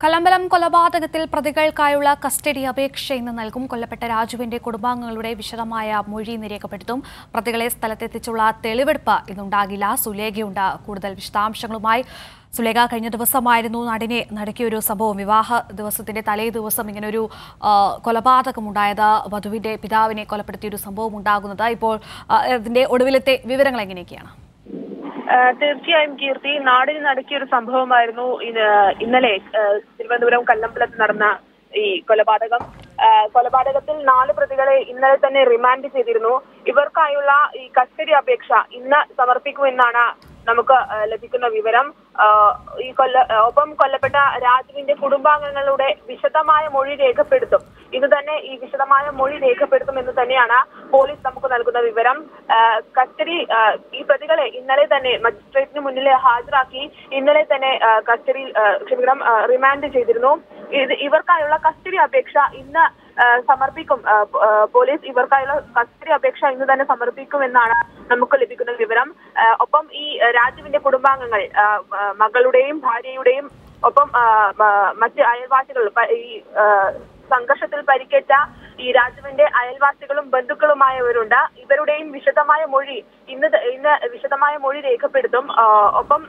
കലമ്പലം കൊലപാതകത്തിൽ പ്രതികൾക്കായുള്ള കസ്റ്റഡി അപേക്ഷ ഇന്ന് നൽകും കൊല്ലപ്പെട്ട രാജുവിന്റെ കുടുംബാംഗങ്ങളുടെ വിശദമായ മൊഴി രേഖപ്പെടുത്തും പ്രതികളെ സ്ഥലത്തെത്തിച്ചുള്ള തെളിവെടുപ്പ് ഇന്നുണ്ടാകില്ല സുലേഖയുണ്ട് കൂടുതൽ വിശദാംശങ്ങളുമായി സുലേഖ കഴിഞ്ഞ ദിവസമായിരുന്നു നടിനെ നടക്കിയ ഒരു സംഭവം വിവാഹ ദിവസത്തിന്റെ തലേ ദിവസം ഇങ്ങനൊരു ആ, കൊലപാതകമുണ്ടായത് വധുവിന്റെ പിതാവിനെ കൊലപ്പെടുത്തിയ ഒരു സംഭവം ഉണ്ടാകുന്നത് ഇപ്പോൾ ആ, ഇതിന്റെ ഒടുവിലത്തെ വിവരങ്ങൾ എങ്ങനെയൊക്കെയാണ് ആ, തീർച്ചയായും കീർത്തി നാടിന് നടക്കിയ ഒരു സംഭവമായിരുന്നു ഇന്ന് ഇന്നലെ ആ, തിരുവനന്തപുരം കല്ലമ്പലത്ത് നടന്ന ഈ കൊലപാതകം ആ, കൊലപാതകത്തിൽ നാല് പ്രതികളെ ഇന്നലെ തന്നെ റിമാൻഡ് ചെയ്തിരുന്നു ഇവർക്കായുള്ള ഈ കസ്റ്റഡി അപേക്ഷ ഇന്ന് സമർപ്പിക്കുമെന്നാണ് നമുക്ക് ആ, ലഭിക്കുന്ന വിവരം ആ, ഈ കൊല്ല ഒപ്പം കൊല്ലപ്പെട്ട രാജുവിന്റെ കുടുംബാംഗങ്ങളുടെ വിശദമായ മൊഴി രേഖപ്പെടുത്തും ഇന്ന് തന്നെ ഈ വിശദമായ മൊഴി രേഖപ്പെടുത്തും എന്ന് തന്നെയാണ് പോലീസ് നമുക്ക് നൽകുന്ന വിവരം ആ, കസ്റ്റഡി ആ, ഈ പ്രതികളെ ഇന്നലെ തന്നെ മജിസ്ട്രേറ്റിന് മുന്നിൽ ഹാജരാക്കി ഇന്നലെ തന്നെ ആ, കസ്റ്റഡിയിൽ ആ, ക്ഷമിക്കണം ആ, റിമാൻഡ് ചെയ്തിരുന്നു ഇത് ഇവർക്കായുള്ള കസ്റ്റഡി അപേക്ഷ ഇന്ന് ആ, സമർപ്പിക്കും ആ, പോ- ആ, പോലീസ് ഇവർക്കായുള്ള കസ്റ്റഡി അപേക്ഷ ഇന്ന് തന്നെ സമർപ്പിക്കുമെന്നാണ് നമുക്ക് ലഭിക്കുന്ന വിവരം ആ, ഒപ്പം ഈ ആ, രാജുവിന്റെ കുടുംബാംഗങ്ങൾ ആ, ആ, മകളുടെയും ഭാര്യയുടെയും ഒപ്പം ആ, മ- മറ്റ് അയൽവാസികൾ പ- ഈ ആ, സംഘർഷത്തിൽ പരിക്കേറ്റ ഈ രാജുവിന്റെ അയൽവാസികളും ബന്ധുക്കളുമായവരുണ്ട് ഇവരുടെയും വിശദമായ മൊഴി ഇന്ന് ത- ഇന്ന് വിശദമായ മൊഴി രേഖപ്പെടുത്തും ആ, ഒപ്പം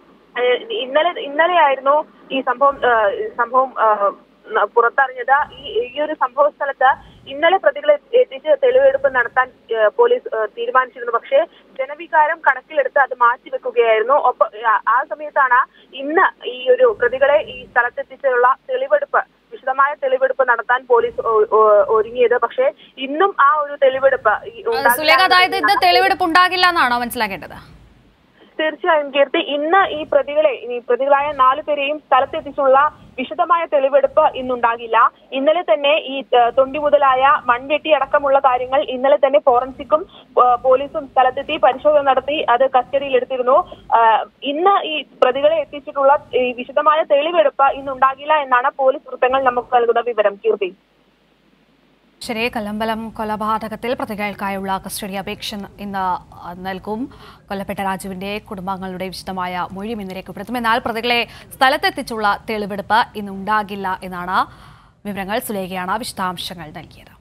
ഏഹ് ഇന്നലെ ഇന്നലെയായിരുന്നു ഈ സംഭവം ഏഹ് സംഭവം ഏഹ് ന- പുറത്തറിഞ്ഞത് ഈ ഈ ഒരു സംഭവ സ്ഥലത്ത് ഇന്നലെ പ്രതികളെ എത്തിച്ച് തെളിവെടുപ്പ് നടത്താൻ ഏഹ് പോലീസ് ഏഹ് തീരുമാനിച്ചിരുന്നു പക്ഷേ ജനവികാരം കണക്കിലെടുത്ത് അത് മാറ്റിവെക്കുകയായിരുന്നു ഒപ്പം ആ- ആ സമയത്താണ് ഇന്ന് ഈ ഒരു പ്രതികളെ ഈ സ്ഥലത്തെത്തിച്ചുള്ള തെളിവെടുപ്പ് വിശദമായ തെളിവെടുപ്പ് നടത്താൻ പോലീസ് ഒ- ഒ- ഒരുങ്ങിയത് പക്ഷേ ഇന്നും ആ ഒരു തെളിവെടുപ്പ് ഈ ഉണ്ടാകില്ല സുലേഖ അതായത് ഇത് എന്നതാണ് തെളിവെടുപ്പ് ഉണ്ടാകില്ല എന്നാണോ മനസ്സിലാക്കേണ്ടത് തീർച്ചയായും കീർത്തി ഇന്ന് ഈ പ്രതികളെ ഈ പ്രതികളായ നാലു പേരെയും സ്ഥലത്തെത്തിച്ചുള്ള വിശദമായ തെളിവെടുപ്പ് ഇന്നുണ്ടാകില്ല ഇന്നലെ തന്നെ ഈ ഏഹ്, തൊണ്ടി മുതലായ മൺവെട്ടി അടക്കമുള്ള കാര്യങ്ങൾ ഇന്നലെ തന്നെ ഫോറൻസിക്കും ഏഹ്, പോലീസും സ്ഥലത്തെത്തി പരിശോധന നടത്തി അത് കസ്റ്റഡിയിലെടുത്തിരുന്നു ഏഹ്, ഇന്ന് ഈ പ്രതികളെ എത്തിച്ചിട്ടുള്ള ഈ വിശദമായ തെളിവെടുപ്പ് ഇന്നുണ്ടാകില്ല എന്നാണ് പോലീസ് വൃത്തങ്ങൾ നമുക്ക് നൽകുന്ന വിവരം കീർത്തി ശരി കല്ലമ്പലം കൊലപാതകത്തിൽ പ്രതികൾക്കായുള്ള കസ്റ്റഡി അപേക്ഷ ഇന്ന് നൽകും കൊല്ലപ്പെട്ട രാജുവിന്റെ കുടുംബാംഗങ്ങളുടെ വിശദമായ മൊഴിയും ഇന്ന് രേഖപ്പെടുത്തും എന്നാൽ പ്രതികളെ സ്ഥലത്തെത്തിച്ചുള്ള തെളിവെടുപ്പ് ഇന്നുണ്ടാകില്ല എന്നാണ് വിവരങ്ങൾ സുലേഖയാണ് വിശദാംശങ്ങൾ നൽകിയത്